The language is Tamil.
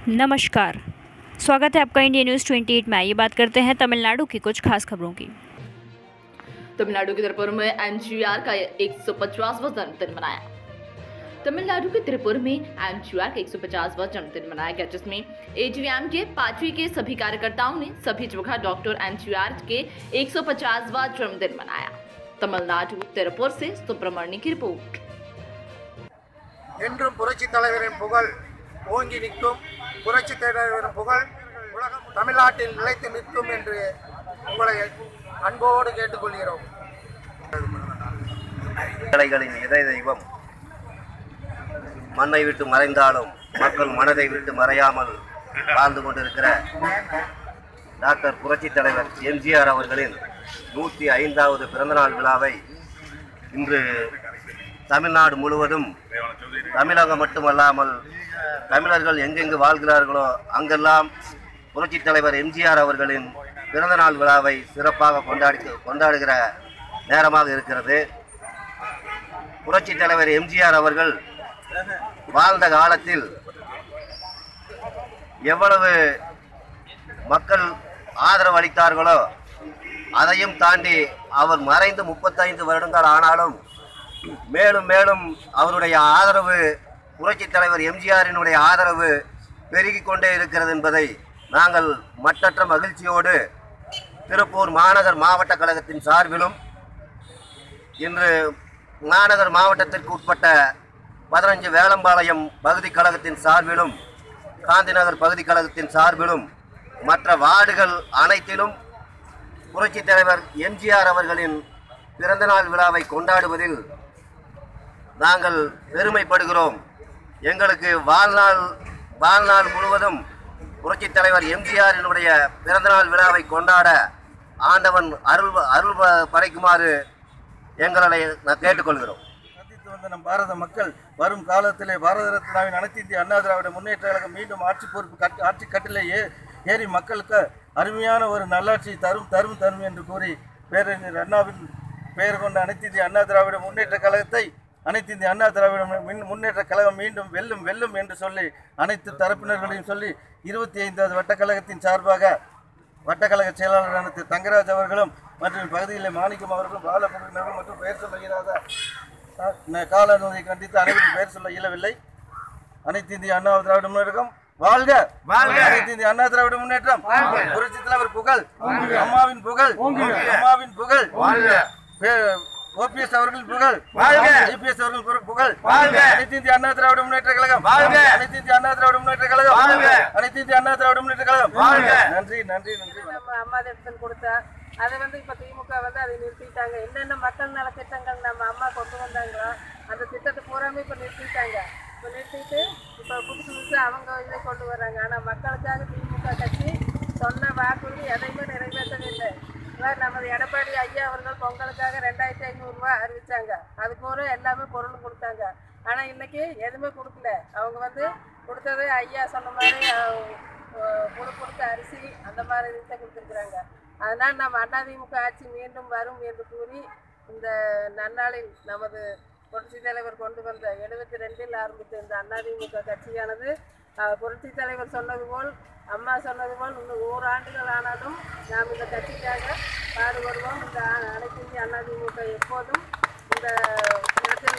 नमस्कार स्वागत है आपका इंडिया न्यूज़ 28 में आइए बात करते हैं तमिलनाडु की कुछ खास खबरों की तमिलनाडु के त्रिपुर में एनजीआर का 150वां जन्मदिन मनाया तमिलनाडु के त्रिपुर में एनजीआर का 150वां जन्मदिन मनाया गया जिसमें एजीएम के पार्टी के सभी कार्यकर्ताओं ने सभी जगह डॉक्टर एनजीआर के 150वां जन्मदिन मनाया तमिलनाडु त्रिपुर से सुब्रमण्य की रिपोर्ट என்றும் புரட்சித் தலைவரின் புகழ் ஓங்கி நிற்கும் புரட்சித் தலைவரின் புகழ் உலகம் தமிழ்நாட்டில் நிலைத்து நிற்கும் என்று உங்களை அன்போடு கேட்டுக்கொள்கிறோம் கலைகளின் இதய தெய்வம் மண்ணை விட்டு மறைந்தாலும் மக்கள் மனதை விட்டு மறையாமல் வாழ்ந்து கொண்டிருக்கிற டாக்டர் புரட்சித் தலைவர் எம்ஜிஆர் அவர்களின் நூற்றி ஐந்தாவது பிறந்தநாள் விழாவை இன்று தமிழ்நாடு முழுவதும் தமிழகம் மட்டுமல்லாமல் தமிழர்கள் எங்கெங்கு வாழ்கிறார்களோ அங்கெல்லாம் புரட்சித் தலைவர் எம்ஜிஆர் அவர்களின் பிறந்தநாள் விழாவை சிறப்பாக கொண்டாடி கொண்டாடுகிற நேரமாக இருக்கிறது புரட்சித் தலைவர் எம்ஜிஆர் அவர்கள் வாழ்ந்த காலத்தில் எவ்வளவு மக்கள் ஆதரவு அளித்தார்களோ அதையும் தாண்டி அவர் மறைந்து முப்பத்தைந்து வருடங்கள் ஆனாலும் மேலும் மேலும் அவருடைய ஆதரவு புரட்சித் தலைவர் எம்ஜிஆரினுடைய ஆதரவு பெருகிக் கொண்டே இருக்கிறது என்பதை நாங்கள் மட்டற்ற மகிழ்ச்சியோடு திருப்பூர் மாநகர் மாவட்ட கழகத்தின் சார்பிலும் இன்று மாநகர் மாவட்டத்திற்கு உட்பட்ட பதினஞ்சு வேலம்பாளையம் பகுதி கழகத்தின் சார்பிலும் காந்திநகர் பகுதி கழகத்தின் சார்பிலும் மற்ற வார்டுகள் அனைத்திலும் புரட்சித் தலைவர் எம்ஜிஆர் அவர்களின் பிறந்தநாள் விழாவை கொண்டாடுவதில் நாங்கள் பெருமைப்படுகிறோம் எங்களுக்கு வாழ்நாள் வாழ்நாள் முழுவதும் புரட்சித் தலைவர் எம்ஜிஆரினுடைய பிறந்தநாள் விழாவை கொண்டாட ஆண்டவன் அருள் அருள் ப- படைக்குமாறு எங்களை நான் கேட்டுக்கொள்கிறோம் சந்தித்து வந்த நம் பாரத மக்கள் வரும் காலத்திலே பாரத ரத்னாவின் அனைத்து இந்திய அண்ணா திராவிட முன்னேற்ற கழகம் மீண்டும் ஆட்சி பொறுப்பு கட் ஆட்சி கட்டிலே ஏ ஏறி மக்களுக்கு அருமையான ஒரு நல்லாட்சி தரும் தரும் தரும் என்று கூறி பேரறிஞர் அண்ணாவின் பெயர் கொண்ட அனைத்து இந்திய அண்ணா திராவிட முன்னேற்ற கழகத்தை அனைத்து இந்திய அண்ணா திராவிட மின் முன்னேற்ற கழகம் மீண்டும் வெல்லும் வெல்லும் என்று சொல்லி அனைத்து தரப்பினர்களையும் சொல்லி இருபத்தி ஐந்தாவது வட்டக்கழகத்தின் சார்பாக வட்டக்கழக செயலாளரான திரு தங்கராஜ் அவர்களும் மற்றும் பகுதியில் மாணிக்கம் அவர்களும் பாலபுரியினரும் மற்றும் பெயர் சொல்ல இயலாத காலநோயை கண்டித்து அனைவரும் பெயர் சொல்ல இயலவில்லை அனைத்து இந்திய அண்ணா திராவிட முன்னேற்றம் வாழ்க வாழ்க அனைத்து இந்திய அண்ணா திராவிட முன்னேற்றம் புரட்சி தலைவர் புகழ் அம்மாவின் புகழ் அம்மாவின் புகழ் ஓபிஎஸ் அவர்கள் புகழ் ஐபிஎஸ் அவர்கள் புர- புகழ் அனைத்து இந்திய அண்ணா திராவிட முன்னேற்ற கழகம் அனைத்து இந்திய அண்ணா திராவிட முன்னேற்ற கழகம் அனைத்து இந்திய அண்ணா திராவிட முன்னேற்ற கழகம் நன்றி நன்றி நன்றி வணக்கம். நம்ம அம்மா திட்டத்தில் கொடுத்தா அதை வந்து இப்போ திமுக வந்து அதை நிறுத்திட்டாங்க என்னென்ன மக்கள் நல திட்டங்கள் நம்ம அம்மா கொண்டு வந்தாங்களோ அந்த திட்டத்தை பூராமே இப்போ நிறுத்திட்டாங்க இப்போ நிறுத்திட்டு இப்போ புதுசு புதுசு அவங்க இதை கொண்டு வர்றாங்க ஆனால் மக்களுக்காக திமுக கட்சி சொன்ன வாக்குறுதி எதையுமே நிறைவேற்றவே இல்லை இவர் நமது எடப்பாடி ஐயா அவர்கள் பொங்கலுக்காக ரெண்டாயிரத்தி ஐநூறுரூவா அறிவிச்சாங்க அது பூரா எல்லாமே பொருள் கொடுத்தாங்க ஆனால் இன்னைக்கு எதுவுமே கொடுக்கல அவங்க வந்து கொடுத்தது ஐயா சொன்ன மாதிரி அஹ், முழு கொடுத்த அரிசி அந்த மாதிரி இதுதான் கொடுத்துருக்குறாங்க அதனால் நம்ம அதிமுக ஆட்சி மீண்டும் வரும் என்று கூறி இந்த நன்னாளில் நமது புரட்சி தலைவர் கொண்டு வந்த எழுபத்தி ரெண்டில் ஆரம்பித்த இந்த அதிமுக கட்சியானது அஹ், புரட்சி தலைவர் சொன்னது போல் அம்மா சொன்னது போல் இன்னும் ஓராண்டுகள் ஆனாலும் நாம் இந்த கட்சிக்காக பாடுபடுவோம் இந்த அ- அனைத்து இந்திய அதிமுக எப்போதும் இந்த இடத்தில்